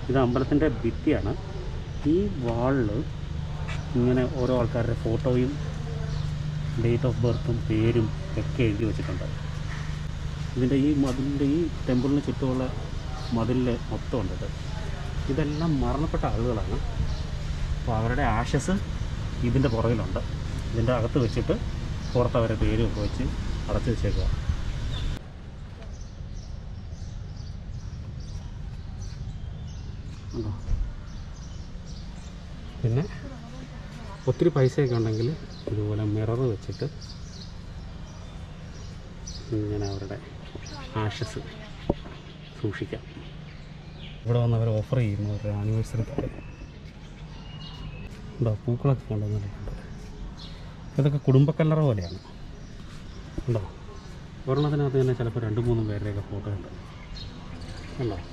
ഇത് അമ്പലത്തിൻ്റെ ഭിത്തിയാണ് ഈ വാളിൽ ഇങ്ങനെ ഓരോ ആൾക്കാരുടെ ഫോട്ടോയും ഡേറ്റ് ഓഫ് ബർത്തും പേരും ഒക്കെ എഴുതി വെച്ചിട്ടുണ്ട് ഇതിൻ്റെ ഈ മതിലിൻ്റെ ഈ ടെമ്പിളിന് ചുറ്റുമുള്ള മതിലിൽ മൊത്തം ഉണ്ട് ഇത് ഇതെല്ലാം മരണപ്പെട്ട ആളുകളാണ് അപ്പോൾ അവരുടെ ആഷസ് ഇതിൻ്റെ പുറകിലുണ്ട് ഇതിൻ്റെ അകത്ത് വെച്ചിട്ട് പുറത്ത് അവരുടെ പേരും ഒക്കെ വെച്ച് അടച്ചു വെച്ചേക്കുക ഉണ്ടോ പിന്നെ ഒത്തിരി പൈസയൊക്കെ ഉണ്ടെങ്കിൽ ഇതുപോലെ മിറർ വെച്ചിട്ട് ഇങ്ങനെ അവരുടെ ആഷസ് സൂക്ഷിക്കാം ഇവിടെ വന്ന് അവർ ഓഫർ ചെയ്യുന്നു അവരുടെ ആനിവേഴ്സറിക്ക് ഉണ്ടോ പൂക്കളൊക്കെ കൊണ്ടുവന്നിട്ടുണ്ട് ഇതൊക്കെ കുടുംബക്കല്ലറ പോലെയാണ് ഉണ്ടോ ഒരെണ്ണത്തിനകത്ത് തന്നെ ചിലപ്പോൾ രണ്ട് മൂന്നും പേരുടെയൊക്കെ ഫോട്ടോ ഉണ്ട് ഉണ്ടോ